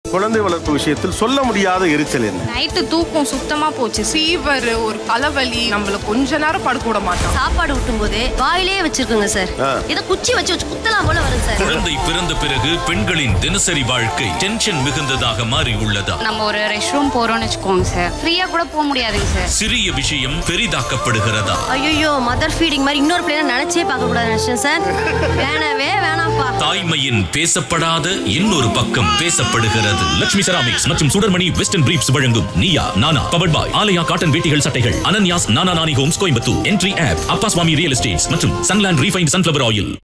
குழந்தை வளர்ப்பு விஷயத்தில் சொல்ல முடியாத எரிச்சல் என்ன நைட்டு தூக்கம் சுத்தமா போச்சு ஃபீவர் ஒரு தலைவலி நம்மள கொஞ்ச நேரம் படுக்க விட மாட்டோம் சாப்பாடு ஊட்டும் போது வாயிலே வச்சிருக்கோங்க சார் ஆ. இதை குச்சி வச்சு வச்சு குத்தலாம் போல வரும் சார் குழந்தை பிறந்த பிறகு பெண்களின் தினசரி வாழ்க்கை டென்ஷன் மிகுந்ததாக மாறி உள்ளதா நம்ம ஒரு ரெஸ்ட் ரூம் போறோம்னு வச்சுக்கோங்க சார் ஃப்ரீயா கூட போக முடியாதுங்க சார் சிறிய விஷயம் பெரிதாக்கப்படுகிறதா ஐயோ மதர் ஃபீடிங் மாதிரி இன்னொரு பிள்ளைய நினைச்சே பார்க்க கூடாது நினைச்சேன் சார் வேணவே வேணாம்ப்பா தாய்மையின் பேசப்படாத இன்னொரு பக்கம் பேசப்படுகிறது லட்சுமி செராமிக்ஸ் மற்றும் சுடர்மணி வெஸ்டர்ன் பிரீப்ஸ் வழங்கும் நியா நானா பவர்ட் பாய் ஆலயா காட்டன் வேட்டிகள் சட்டைகள் Ananyas Nana Nani homes Coimbatore Entri app Appaswamy real estates மற்றும் சன்லாண்ட் ரீஃபைண்ட் சன்ஃபிளவர் ஆயில்